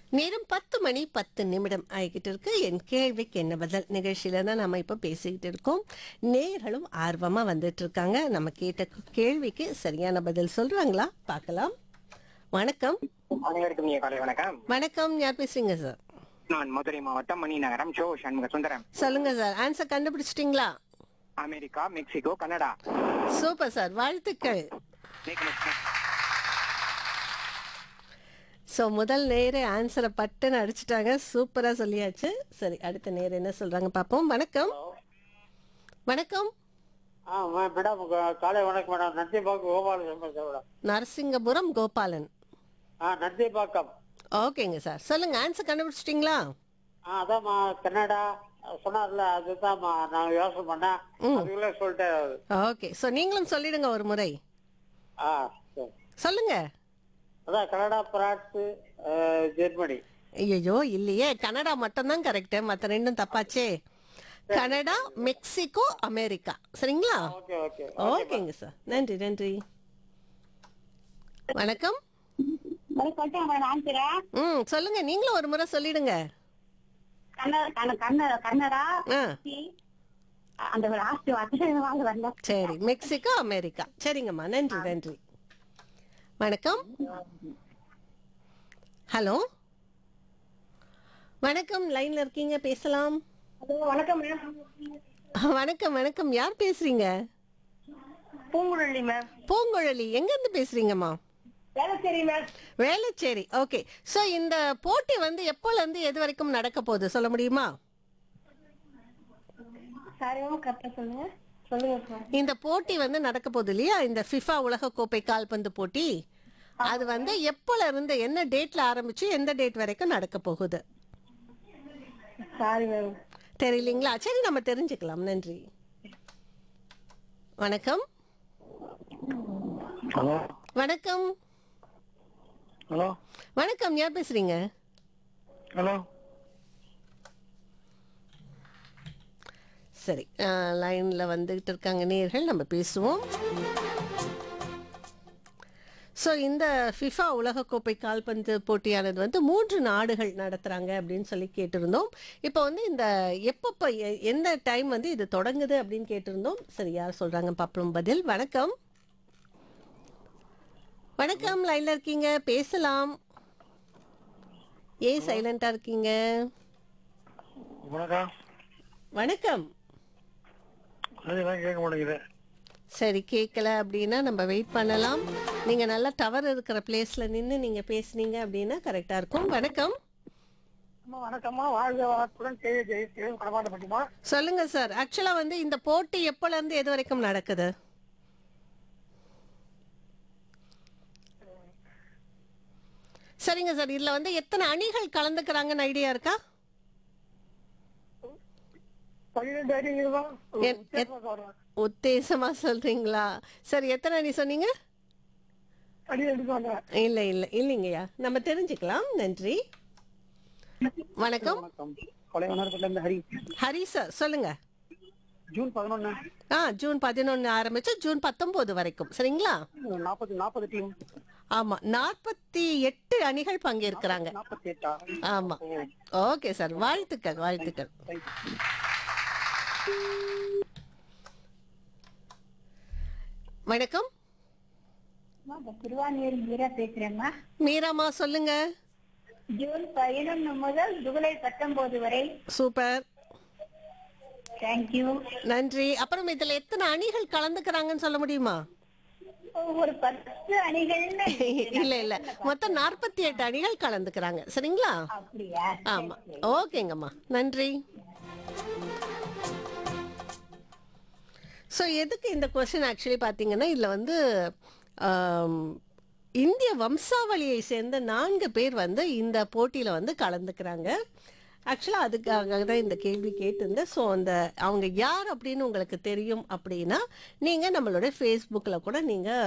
நேரம் பத்து மணி பத்து நிமிடம் ஆகிக்கிட்டு இருக்கு என் கேள்விக்கு என்ன பதில் நிகழ்ச்சியில தான் நம்ம இப்போ பேசிக்கிட்டு இருக்கோம் நேர்களும் ஆர்வமா வந்துட்டு இருக்காங்க நம்ம கேட்ட கேள்விக்கு சரியான பதில் சொல்றாங்களா பார்க்கலாம் வணக்கம் அனைவருக்கும் இனிய காலை வணக்கம் வணக்கம் யார் பேசுறீங்க சார் நான் மதுரை மாவட்டம் மணி நகரம் ஷோ சண்முக சுந்தரம் சொல்லுங்க சார் ஆன்சர் கண்டுபிடிச்சிட்டிங்களா America Mexico Canada super sir வாழ்த்துக்கள் Next, next, next. ஸோ முதல் நேரே ஆன்சரை பட்டுன்னு அடிச்சிட்டாங்க சூப்பராக சொல்லியாச்சு சரி அடுத்த நேரம் என்ன சொல்றாங்க பார்ப்போம் வணக்கம் வணக்கம் ஆ மே- மேடம் க- காலை வணக்கம் மேடம் நந்திபாக்கம் கோபாலன் பேசுறேன் மேடம் நரசிங்கபுரம் கோபாலன் ஆ நந்திபாக்கம் ஓகேங்க சார் சொல்லுங்க ஆன்சர் கண்டுபிடிச்சிட்டிங்களா ஆ அதாம்மா கன்னடா சொன்னார்ல அதுதான்மா நான் யோசனை பண்ணேன் அதுக்குள்ளே சொல்லிட்டேன் அவரு. ஓகே ஸோ நீங்களும் சொல்லிடுங்க ஒரு முறை ஆ சரி சொல்லுங்க அதான் கனடா பிரான்ஸ் அஹ், ஜெர்மனி ஐயோ இல்லையே கனடா மட்டும்தான் கரெக்டு மற்ற ரெண்டும் தப்பாச்சே கனடா மெக்சிகோ அமெரிக்கா சரிங்களா ஓகே ஓகே ஓகேங்க சார் நன்றி நன்றி வணக்கம் ஆன்சரா ம் சொல்லுங்க நீங்களும் ஒரு முறை சொல்லிடுங்க கன்னடா ஆ அந்த லாஸ்ட் வார்த்தை வாங்க வரல சரி மெக்சிகோ அமெரிக்கா சரிங்கம்மா நன்றி நன்றி வணக்கம் ஹலோ வணக்கம் லைன்ல இருக்கீங்க பேசலாம் ஹலோ வணக்கம் மேம் வணக்கம் வணக்கம் யார் பேசுறீங்க பூங்குழலி மேம் பூங்குழலி எங்க இருந்து பேசுறீங்கம்மா Velachery ma'am Velachery okay so இந்த போட்டி வந்து எப்போல இருந்து எது வரைக்கும் நடக்க போகுது சொல்ல முடியுமா சாரி மேம் கரெக்டா சொல்லுங்க சொல்லுங்க சார் இந்த போட்டி வந்து நடக்க போகுது இல்லையா இந்த ஃபிஃபா உலக கோப்பை கால்பந்து போட்டி அது வந்து எப்போல இருந்து என்ன டேட்ல ஆரம்பிச்சு எந்த டேட் வரைக்கும் நடக்க போகுது சாரி மேம் தெரியலீங்களா சரி நம்ம தெரிஞ்சுக்கலாம் நன்றி வணக்கம் ஹலோ வணக்கம் ஹலோ வணக்கம் யார் பேசுறீங்க ஹலோ சரி லைன்ல வந்துகிட்டு இருக்காங்க நேர்கள் நம்ம பேசுவோம் ஸோ இந்த ஃபிஃபா உலகக்கோப்பை கால்பந்து போட்டியானது வந்து மூன்று நாடுகள் நடத்துகிறாங்க அப்படின்னு சொல்லி கேட்டிருந்தோம் இப்போ வந்து இந்த எப்பப்போ எ- எந்த டைம் வந்து இது தொடங்குது அப்படின்னு கேட்டிருந்தோம் சரி யார் சொல்கிறாங்க பார்ப்போம் பதில் வணக்கம் வணக்கம் லைனில் இருக்கீங்க பேசலாம் ஏன் சைலண்ட்டாக இருக்கீங்க வணக்கம் வணக்கம் அதுதான் கேட்க மாட்டேங்குது சரி கேட்கல அப்படின்னா நம்ம வெயிட் பண்ணலாம் நீங்க நல்லா டவர் இருக்கிற பிளேஸ்ல நின்று நீங்க பேசுனீங்க அப்படின்னா கரெக்டா இருக்கும் வணக்கம் அம்மா வணக்கம்மா வாழ்க வளத்துடன் செய்தி ஜெயித்து கடமாட்ட பட்டிமா சொல்லுங்க சார் ஆக்சுவலா வந்து இந்த போட்டி எப்போல இருந்து எது வரைக்கும் நடக்குது சரிங்க சார் இதுல வந்து எத்தனை அணிகள் கலந்துக்கிறாங்கன்னு ஐடியா இருக்கா பன்னிரெண்டு அடிகள் தான் எத்- எத்- உத்தேசமா சொல்றீங்களா சரி எத்தனை அணி சொன்னீங்க அடி எடுத்து இல்ல இல்ல இல்லைங்கய்யா நம்ம தெரிஞ்சுக்கலாம் நன்றி வணக்கம் வணக்கம் கொலை உணர்வுல இருந்து ஹரி ஹரி சார் சொல்லுங்க ஜூன் பதினொன்னு ஆ ஜூன் பதினொன்னு ஆரம்பிச்சு ஜூன் பத்தொன்பது வரைக்கும் சரிங்களா நாற்பது நாற்பது டீம் ஆமா நாற்பத்தி எட்டு அணிகள் பங்கேற்கிறாங்க நாற்பத்தி எட்டா ஆமா ஓகே சார் வாழ்த்துக்கள் வாழ்த்துக்கள் வணக்கம் திருவான்மியூர் மீரா பேசுறேம்மா மீராமா சொல்லுங்க ஜூன் பதினொன்னு முதல் ஜூலை பத்தொன்பது வரை சூப்பர் தேங்க்யூ நன்றி அப்புறம் இதுல எத்தனை அணிகள் கலந்துக்கிறாங்கன்னு சொல்ல முடியுமா ஒரு பத்து அணிகள்னு இல்ல இல்ல மொத்தம் நாற்பத்தி எட்டு அணிகள் கலந்துக்கிறாங்க சரிங்களா அப்படியா ஆமா ஓகேங்கம்மா நன்றி ஸோ எதுக்கு இந்த கொஸ்டின் ஆக்சுவலி பார்த்தீங்கன்னா இதில் வந்து ஆம், இந்திய வம்சாவளியை சேர்ந்த நான்கு பேர் வந்து இந்த போட்டியில் வந்து கலந்துக்கிறாங்க ஆக்சுவலாக அதுக்காக தான் இந்த கேள்வி கேட்டிருந்தேன் ஸோ அந்த அவங்க யார் அப்படின்னு உங்களுக்கு தெரியும் அப்படின்னா நீங்கள் நம்மளோட ஃபேஸ்புக்கில் கூட நீங்கள்